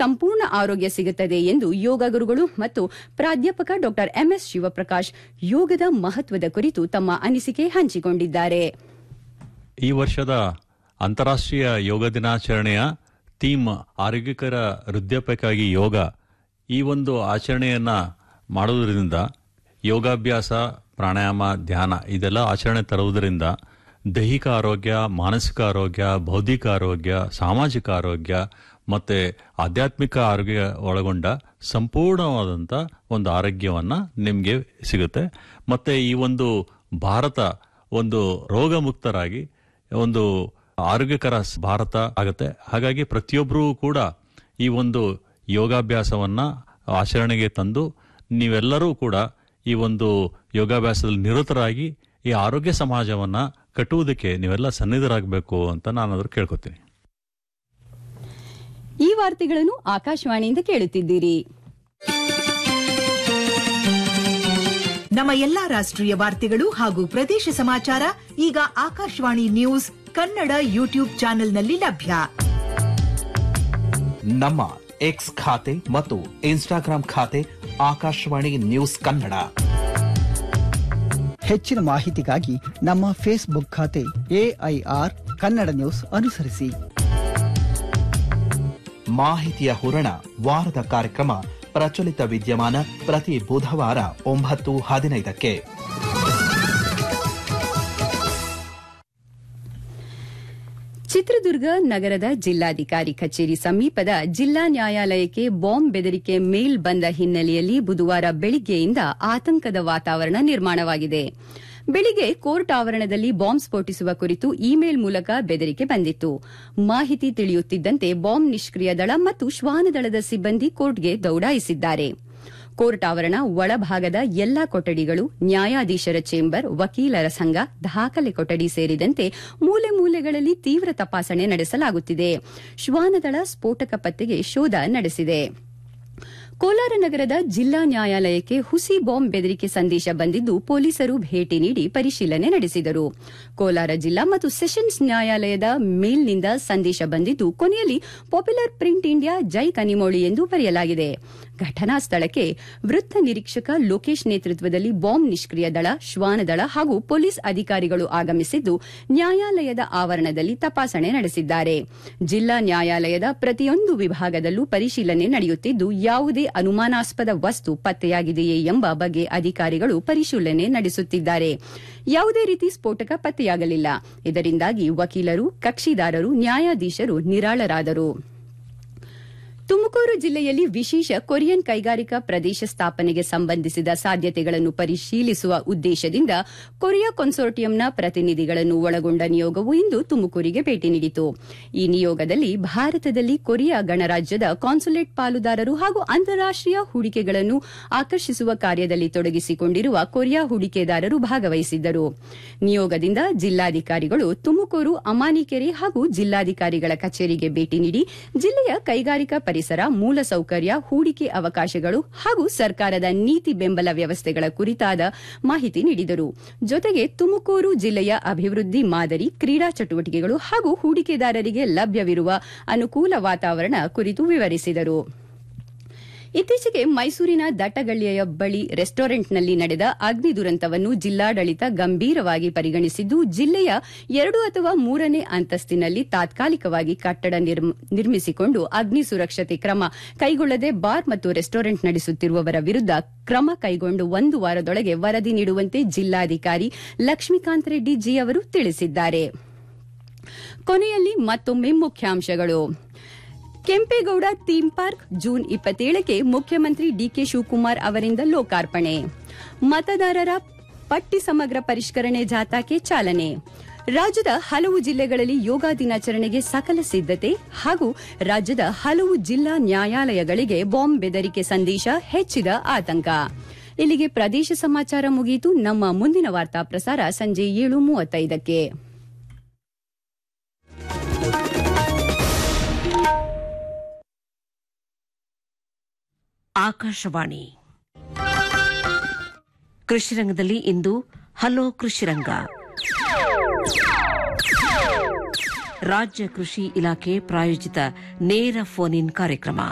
ಸಂಪೂರ್ಣ ಆರೋಗ್ಯ ಸಿಗುತ್ತದೆ ಎಂದು ಯೋಗ ಗುರುಗಳು ಮತ್ತು ಪ್ರಾಧ್ಯಾಪಕ ಡಾ ಎಂಎಸ್ ಶಿವಪ್ರಕಾಶ್ ಯೋಗದ ಮಹತ್ವದ ಕುರಿತು ತಮ್ಮ ಅನಿಸಿಕೆ ಹಂಚಿಕೊಂಡಿದ್ದಾರೆ ಈ ವರ್ಷದ ಅಂತಾರಾಷ್ಟ್ರೀಯ ಯೋಗ ದಿನಾಚರಣೆಯ ಥೀಮ್ ಆರೋಗ್ಯಕರ ವೃದ್ಧಾಪ್ಯಕ್ಕಾಗಿ ಯೋಗ ಈ ಒಂದು ಆಚರಣೆಯನ್ನ ಮಾಡುವುದರಿಂದ ಯೋಗಾಭ್ಯಾಸ ಪ್ರಾಣಾಯಾಮ ಧ್ಯಾನ ಇದೆಲ್ಲ ಆಚರಣೆ ತರುವುದರಿಂದ ದೈಹಿಕ ಆರೋಗ್ಯ ಮಾನಸಿಕ ಆರೋಗ್ಯ ಬೌದ್ಧಿಕ ಆರೋಗ್ಯ ಸಾಮಾಜಿಕ ಆರೋಗ್ಯ ಮತ್ತೆ ಆಧ್ಯಾತ್ಮಿಕ ಆರೋಗ್ಯ ಒಳಗೊಂಡ ಸಂಪೂರ್ಣವಾದಂಥ ಒಂದು ಆರೋಗ್ಯವನ್ನ ನಿಮಗೆ ಸಿಗುತ್ತೆ ಮತ್ತೆ ಈ ಒಂದು ಭಾರತ ಒಂದು ರೋಗ ಮುಕ್ತರಾಗಿ ಒಂದು ಆರೋಗ್ಯಕರ ಸ್- ಭಾರತ ಆಗುತ್ತೆ ಹಾಗಾಗಿ ಪ್ರತಿಯೊಬ್ಬರೂ ಕೂಡ ಈ ಒಂದು ಯೋಗಾಭ್ಯಾಸವನ್ನ ಆಚರಣೆಗೆ ತಂದು ನೀವೆಲ್ಲರೂ ಕೂಡ ಈ ಒಂದು ಯೋಗಾಭ್ಯಾಸದಲ್ಲಿ ನಿರತರಾಗಿ ಈ ಆರೋಗ್ಯ ಸಮಾಜವನ್ನ ಕಟ್ಟುವುದಕ್ಕೆ ನೀವೆಲ್ಲ ಸನ್ನಿಧರಾಗಬೇಕು ಅಂತ ನಾನಾದ್ರೂ ಕೇಳ್ಕೊತೀನಿ ಈ ವಾರ್ತೆಗಳನ್ನು ಆಕಾಶವಾಣಿಯಿಂದ ಕೇಳುತ್ತಿದ್ದೀರಿ ನಮ್ಮ ಎಲ್ಲಾ ರಾಷ್ಟ್ರೀಯ ವಾರ್ತೆಗಳು ಹಾಗೂ ಪ್ರದೇಶ ಸಮಾಚಾರ ಈಗ ಆಕಾಶವಾಣಿ ನ್ಯೂಸ್ ಕನ್ನಡ ಯೂಟ್ಯೂಬ್ ಚಾನೆಲ್ನಲ್ಲಿ ಲಭ್ಯ ನಮ್ಮ ಎಕ್ಸ್ ಖಾತೆ ಮತ್ತು ಇನ್ಸ್ಟಾಗ್ರಾಂ ಖಾತೆ ಆಕಾಶವಾಣಿ ನ್ಯೂಸ್ ಕನ್ನಡ ಹೆಚ್ಚಿನ ಮಾಹಿತಿಗಾಗಿ ನಮ್ಮ ಫೇಸ್ಬುಕ್ ಖಾತೆ ಎಐಆರ್ ಕನ್ನಡ ನ್ಯೂಸ್ ಅನುಸರಿಸಿ ಮಾಹಿತಿಯ ಹೂರಣ ವಾರದ ಕಾರ್ಯಕ್ರಮ ಪ್ರಚಲಿತ ವಿದ್ಯಮಾನ ಪ್ರತಿ ಬುಧವಾರ ಒಂಬತ್ತು ಹದಿನೈದಕ್ಕೆ ಚಿತ್ರದುರ್ಗ ನಗರದ ಜಿಲ್ಲಾಧಿಕಾರಿ ಕಚೇರಿ ಸಮೀಪದ ಜಿಲ್ಲಾ ನ್ಯಾಯಾಲಯಕ್ಕೆ ಬಾಂಬ್ ಬೆದರಿಕೆ ಮೇಲ್ ಬಂದ ಹಿನ್ನೆಲೆಯಲ್ಲಿ ಬುಧವಾರ ಬೆಳಿಗ್ಗೆಯಿಂದ ಆತಂಕದ ವಾತಾವರಣ ನಿರ್ಮಾಣವಾಗಿದೆ ಬೆಳಿಗ್ಗೆ ಕೋರ್ಟ್ ಆವರಣದಲ್ಲಿ ಬಾಂಬ್ ಸ್ಫೋಟಿಸುವ ಕುರಿತು ಇಮೇಲ್ ಮೂಲಕ ಬೆದರಿಕೆ ಬಂದಿತ್ತು ಮಾಹಿತಿ ತಿಳಿಯುತ್ತಿದ್ದಂತೆ ಬಾಂಬ್ ನಿಷ್ಕ್ರಿಯ ದಳ ಮತ್ತು ಶ್ವಾನದಳದ ಸಿಬ್ಬಂದಿ ಕೋರ್ಟ್ಗೆ ದೌಡಾಯಿಸಿದ್ದಾರೆ ಕೋರ್ಟ್ ಆವರಣ ಒಳಭಾಗದ ಎಲ್ಲಾ ಕೊಠಡಿಗಳು ನ್ಯಾಯಾಧೀಶರ ಚೇಂಬರ್ ವಕೀಲರ ಸಂಘ ದಾಖಲೆ ಕೊಠಡಿ ಸೇರಿದಂತೆ ಮೂಲೆ ಮೂಲೆಗಳಲ್ಲಿ ತೀವ್ರ ತಪಾಸಣೆ ನಡೆಸಲಾಗುತ್ತಿದೆ ಶ್ವಾನದಳ ಸ್ಫೋಟಕ ಪತ್ತೆಗೆ ಶೋಧ ನಡೆಸಿದೆ ಕೋಲಾರ ನಗರದ ಜಿಲ್ಲಾ ನ್ಯಾಯಾಲಯಕ್ಕೆ ಹುಸಿ ಬಾಂಬ್ ಬೆದರಿಕೆ ಸಂದೇಶ ಬಂದಿದ್ದು ಪೊಲೀಸರು ಭೇಟಿ ನೀಡಿ ಪರಿಶೀಲನೆ ನಡೆಸಿದರು ಕೋಲಾರ ಜಿಲ್ಲಾ ಮತ್ತು ಸೆಷನ್ಸ್ ನ್ಯಾಯಾಲಯದ ಮೇಲ್ನಿಂದ ಸಂದೇಶ ಬಂದಿದ್ದು ಕೊನೆಯಲ್ಲಿ popular print India Jai Kanimozhi ಎಂದು ಬರೆಯಲಾಗಿದೆ ಘಟನಾ ಸ್ಥಳಕ್ಕೆ ವೃತ್ತ ನಿರೀಕ್ಷಕ ಲೋಕೇಶ್ ನೇತೃತ್ವದಲ್ಲಿ ಬಾಂಬ್ ನಿಷ್ಕ್ರಿಯ ದಳ ಶ್ವಾನದಳ ಹಾಗೂ ಪೊಲೀಸ್ ಅಧಿಕಾರಿಗಳು ಆಗಮಿಸಿದ್ದು ನ್ಯಾಯಾಲಯದ ಆವರಣದಲ್ಲಿ ತಪಾಸಣೆ ನಡೆಸಿದ್ದಾರೆ ಜಿಲ್ಲಾ ನ್ಯಾಯಾಲಯದ ಪ್ರತಿಯೊಂದು ವಿಭಾಗದಲ್ಲೂ ಪರಿಶೀಲನೆ ನಡೆಯುತ್ತಿದ್ದು ಯಾವುದೇ ಅನುಮಾನಾಸ್ಪದ ವಸ್ತು ಪತ್ತೆಯಾಗಿದೆಯೇ ಎಂಬ ಬಗ್ಗೆ ಅಧಿಕಾರಿಗಳು ಪರಿಶೀಲನೆ ನಡೆಸುತ್ತಿದ್ದಾರೆ ಯಾವುದೇ ರೀತಿ ಸ್ಫೋಟಕ ಪತ್ತೆಯಾಗಲಿಲ್ಲ ಇದರಿಂದಾಗಿ ವಕೀಲರು ಕಕ್ಷಿದಾರರು ನ್ಯಾಯಾಧೀಶರು ನಿರಾಳರಾದರು ತುಮಕೂರು ಜಿಲ್ಲೆಯಲ್ಲಿ ವಿಶೇಷ ಕೊರಿಯನ್ ಕೈಗಾರಿಕಾ ಪ್ರದೇಶ ಸ್ಥಾಪನೆಗೆ ಸಂಬಂಧಿಸಿದ ಸಾಧ್ಯತೆಗಳನ್ನು ಪರಿಶೀಲಿಸುವ ಉದ್ದೇಶದಿಂದ ಕೊರಿಯಾ ಕನ್ಸೋರ್ಟಿಯಂನ ಪ್ರತಿನಿಧಿಗಳನ್ನು ಒಳಗೊಂಡ ನಿಯೋಗವು ಇಂದು ತುಮಕೂರಿಗೆ ಭೇಟಿ ನೀಡಿತು ಈ ನಿಯೋಗದಲ್ಲಿ ಭಾರತದಲ್ಲಿ ಕೊರಿಯಾ ಗಣರಾಜ್ಯದ ಕಾನ್ಸುಲೇಟ್ ಪಾಲುದಾರರು ಹಾಗೂ ಅಂತಾರಾಷ್ಟೀಯ ಹೂಡಿಕೆಗಳನ್ನು ಆಕರ್ಷಿಸುವ ಕಾರ್ಯದಲ್ಲಿ ತೊಡಗಿಸಿಕೊಂಡಿರುವ ಕೊರಿಯಾ ಹೂಡಿಕೆದಾರರು ಭಾಗವಹಿಸಿದ್ದರು ನಿಯೋಗದಿಂದ ಜಿಲ್ಲಾಧಿಕಾರಿಗಳು ತುಮಕೂರು ಅಮಾನಿಕೆರೆ ಹಾಗೂ ಜಿಲ್ಲಾಧಿಕಾರಿಗಳ ಕಚೇರಿಗೆ ಭೇಟಿ ನೀಡಿ ಜಿಲ್ಲೆಯ ಕೈಗಾರಿಕಾ ಪರಿಸರ ಮೂಲಸೌಕರ್ಯ ಹೂಡಿಕೆ ಅವಕಾಶಗಳು ಹಾಗೂ ಸರ್ಕಾರದ ನೀತಿ ಬೆಂಬಲ ವ್ಯವಸ್ಥೆಗಳ ಕುರಿತಾದ ಮಾಹಿತಿ ನೀಡಿದರು ಜೊತೆಗೆ ತುಮಕೂರು ಜಿಲ್ಲೆಯ ಅಭಿವೃದ್ಧಿ ಮಾದರಿ ಕ್ರೀಡಾ ಚಟುವಟಿಕೆಗಳು ಹಾಗೂ ಹೂಡಿಕೆದಾರರಿಗೆ ಲಭ್ಯವಿರುವ ಅನುಕೂಲ ವಾತಾವರಣ ಕುರಿತು ವಿವರಿಸಿದರು ಇತ್ತೀಚೆಗೆ ಮೈಸೂರಿನ ದಟ್ಟಗಳ್ಳಿಯ ಬಳಿ ರೆಸ್ಟೋರೆಂಟ್ನಲ್ಲಿ ನಡೆದ ಅಗ್ನಿ ದುರಂತವನ್ನು ಜಿಲ್ಲಾಡಳಿತ ಗಂಭೀರವಾಗಿ ಪರಿಗಣಿಸಿದ್ದು ಜಿಲ್ಲೆಯ ಎರಡು ಅಥವಾ ಮೂರನೇ ಅಂತಸ್ತಿನಲ್ಲಿ ತಾತ್ಕಾಲಿಕವಾಗಿ ಕಟ್ಟಡ ನಿರ್ಮಿಸಿಕೊಂಡು ಅಗ್ನಿ ಸುರಕ್ಷತೆ ಕ್ರಮ ಕೈಗೊಳ್ಳದೆ ಬಾರ್ ಮತ್ತು ರೆಸ್ಟೋರೆಂಟ್ ನಡೆಸುತ್ತಿರುವವರ ವಿರುದ್ಧ ಕ್ರಮ ಕೈಗೊಂಡು ಒಂದು ವಾರದೊಳಗೆ ವರದಿ ನೀಡುವಂತೆ ಜಿಲ್ಲಾಧಿಕಾರಿ ಲಕ್ಷ್ಮೀಕಾಂತ್ ರೆಡ್ಡಿ ಜಿ ಅವರು ತಿಳಿಸಿದ್ದಾರೆ ಕೊನೆಯಲ್ಲಿ ಮತ್ತೊಮ್ಮೆ ಮುಖ್ಯಾಂಶಗಳು ಕೆಂಪೇಗೌಡ ಥೀಮ್ ಪಾರ್ಕ್ ಜೂನ್ ಇಪ್ಪತ್ತೇಳಕ್ಕೆ ಮುಖ್ಯಮಂತ್ರಿ ಡಿಕೆ ಶಿವಕುಮಾರ್ ಅವರಿಂದ ಲೋಕಾರ್ಪಣೆ ಮತದಾರರ ಪಟ್ಟಿ ಸಮಗ್ರ ಪರಿಷ್ಕರಣೆ ಜಾಥಾಕ್ಕೆ ಚಾಲನೆ ರಾಜ್ಯದ ಹಲವು ಜಿಲ್ಲೆಗಳಲ್ಲಿ ಯೋಗ ದಿನಾಚರಣೆಗೆ ಸಕಲ ಸಿದ್ದತೆ ಹಾಗೂ ರಾಜ್ಯದ ಹಲವು ಜಿಲ್ಲಾ ನ್ಯಾಯಾಲಯಗಳಿಗೆ ಬಾಂಬ್ ಬೆದರಿಕೆ ಸಂದೇಶ ಹೆಚ್ಚಿದ ಆತಂಕ ಇಲ್ಲಿಗೆ ಪ್ರದೇಶ ಸಮಾಚಾರ ಮುಗಿಯಿತು ನಮ್ಮ ಮುಂದಿನ ವಾರ್ತಾ ಪ್ರಸಾರ ಸಂಜೆ ಏಳು ಮೂವತ್ತೈದಕ್ಕೆ ಆಕಾಶವಾಣಿ ಕೃಷಿರಂಗದಲ್ಲಿ ಇಂದು ಹಲೋ ಕೃಷಿರಂಗ ರಾಜ್ಯ ಕೃಷಿ ಇಲಾಖೆ ಪ್ರಾಯೋಜಿತ ನೇರ ಫೋನ್ ಇನ್ ಕಾರ್ಯಕ್ರಮ